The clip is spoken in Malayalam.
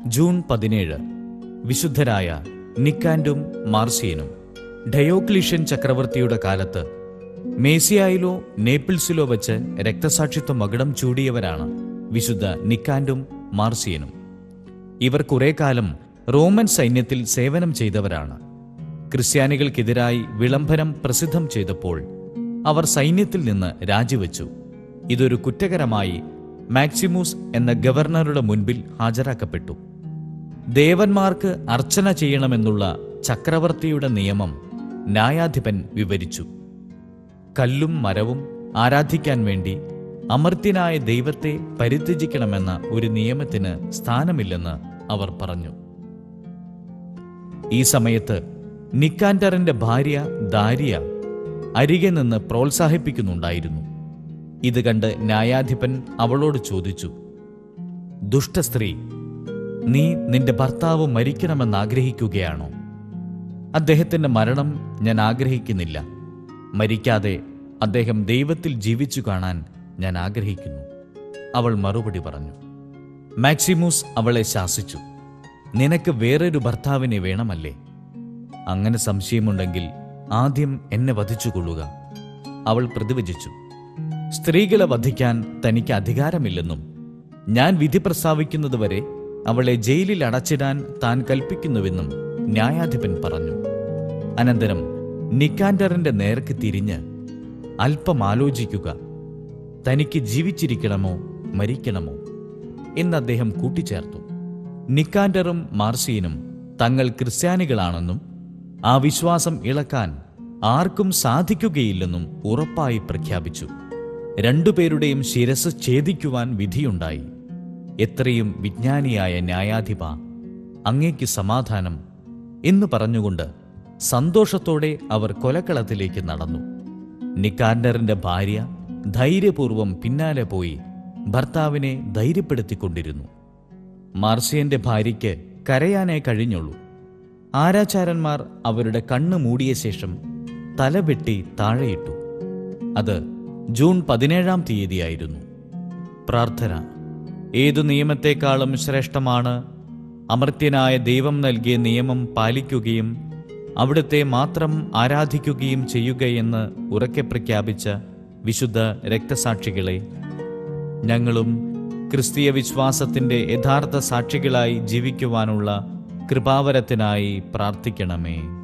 ജൂൺ പതിനേഴ് വിശുദ്ധരായ നിക്കാൻഡും മാർസിയനും ഡയോക്ലീഷ്യൻ ചക്രവർത്തിയുടെ കാലത്ത് മേസിയായിലോ നേപ്പിൾസിലോ വച്ച് രക്തസാക്ഷിത്വ മകുടം ചൂടിയവരാണ് വിശുദ്ധ നിക്കാൻഡും മാർസിയനും ഇവർ കുറെ കാലം റോമൻ സൈന്യത്തിൽ സേവനം ചെയ്തവരാണ് ക്രിസ്ത്യാനികൾക്കെതിരായി വിളംബരം പ്രസിദ്ധം ചെയ്തപ്പോൾ അവർ സൈന്യത്തിൽ നിന്ന് രാജിവെച്ചു ഇതൊരു കുറ്റകരമായി മാക്സിമൂസ് എന്ന ഗവർണറുടെ മുൻപിൽ ഹാജരാക്കപ്പെട്ടു ദേവന്മാർക്ക് അർച്ചന ചെയ്യണമെന്നുള്ള ചക്രവർത്തിയുടെ നിയമം ന്യായാധിപൻ വിവരിച്ചു കല്ലും മരവും ആരാധിക്കാൻ വേണ്ടി അമർത്യനായ ദൈവത്തെ പരിത്യജിക്കണമെന്ന ഒരു നിയമത്തിന് സ്ഥാനമില്ലെന്ന് അവർ പറഞ്ഞു ഈ സമയത്ത് നിക്കാൻഡറിന്റെ ഭാര്യ ദാരിയ അരികെ നിന്ന് പ്രോത്സാഹിപ്പിക്കുന്നുണ്ടായിരുന്നു ഇത് കണ്ട് ന്യായാധിപൻ അവളോട് ചോദിച്ചു ദുഷ്ടസ്ത്രീ നീ നിന്റെ ഭർത്താവ് മരിക്കണമെന്ന് ആഗ്രഹിക്കുകയാണോ അദ്ദേഹത്തിന്റെ മരണം ഞാൻ ആഗ്രഹിക്കുന്നില്ല മരിക്കാതെ അദ്ദേഹം ദൈവത്തിൽ ജീവിച്ചു കാണാൻ ഞാൻ ആഗ്രഹിക്കുന്നു അവൾ മറുപടി പറഞ്ഞു മാക്സിമൂസ് അവളെ ശാസിച്ചു നിനക്ക് വേറൊരു ഭർത്താവിനെ വേണമല്ലേ അങ്ങനെ സംശയമുണ്ടെങ്കിൽ ആദ്യം എന്നെ വധിച്ചുകൊള്ളുക അവൾ പ്രതിവചിച്ചു സ്ത്രീകളെ വധിക്കാൻ തനിക്ക് അധികാരമില്ലെന്നും ഞാൻ വിധി പ്രസ്താവിക്കുന്നതുവരെ അവളെ ജയിലിൽ അടച്ചിടാൻ താൻ കൽപ്പിക്കുന്നുവെന്നും ന്യായാധിപൻ പറഞ്ഞു അനന്തരം നിക്കാൻഡറിന്റെ നേർക്ക് തിരിഞ്ഞ് അല്പം ആലോചിക്കുക തനിക്ക് ജീവിച്ചിരിക്കണമോ മരിക്കണമോ എന്ന് അദ്ദേഹം കൂട്ടിച്ചേർത്തു നിക്കാൻഡറും മാർസിയനും തങ്ങൾ ക്രിസ്ത്യാനികളാണെന്നും ആ വിശ്വാസം ഇളക്കാൻ ആർക്കും സാധിക്കുകയില്ലെന്നും ഉറപ്പായി പ്രഖ്യാപിച്ചു രണ്ടുപേരുടെയും ശിരസ് ഛേദിക്കുവാൻ വിധിയുണ്ടായി എത്രയും വിജ്ഞാനിയായ ന്യായാധിപ അങ്ങേക്ക് സമാധാനം എന്ന് പറഞ്ഞുകൊണ്ട് സന്തോഷത്തോടെ അവർ കൊലക്കളത്തിലേക്ക് നടന്നു നിക്കാൻഡറിന്റെ ഭാര്യ ധൈര്യപൂർവം പിന്നാലെ പോയി ഭർത്താവിനെ ധൈര്യപ്പെടുത്തിക്കൊണ്ടിരുന്നു മാർസിയന്റെ ഭാര്യയ്ക്ക് കരയാനേ കഴിഞ്ഞുള്ളൂ ആരാചാരന്മാർ അവരുടെ കണ്ണ് മൂടിയ ശേഷം തലവെട്ടി താഴെയിട്ടു അത് ജൂൺ പതിനേഴാം തീയതിയായിരുന്നു പ്രാർത്ഥന ഏതു നിയമത്തെക്കാളും ശ്രേഷ്ഠമാണ് അമർത്യനായ ദൈവം നൽകിയ നിയമം പാലിക്കുകയും അവിടുത്തെ മാത്രം ആരാധിക്കുകയും ചെയ്യുകയെന്ന് ഉറക്കെ പ്രഖ്യാപിച്ച വിശുദ്ധ രക്തസാക്ഷികളെ ഞങ്ങളും ക്രിസ്തീയ വിശ്വാസത്തിന്റെ യഥാർത്ഥ സാക്ഷികളായി ജീവിക്കുവാനുള്ള കൃപാവരത്തിനായി പ്രാർത്ഥിക്കണമേ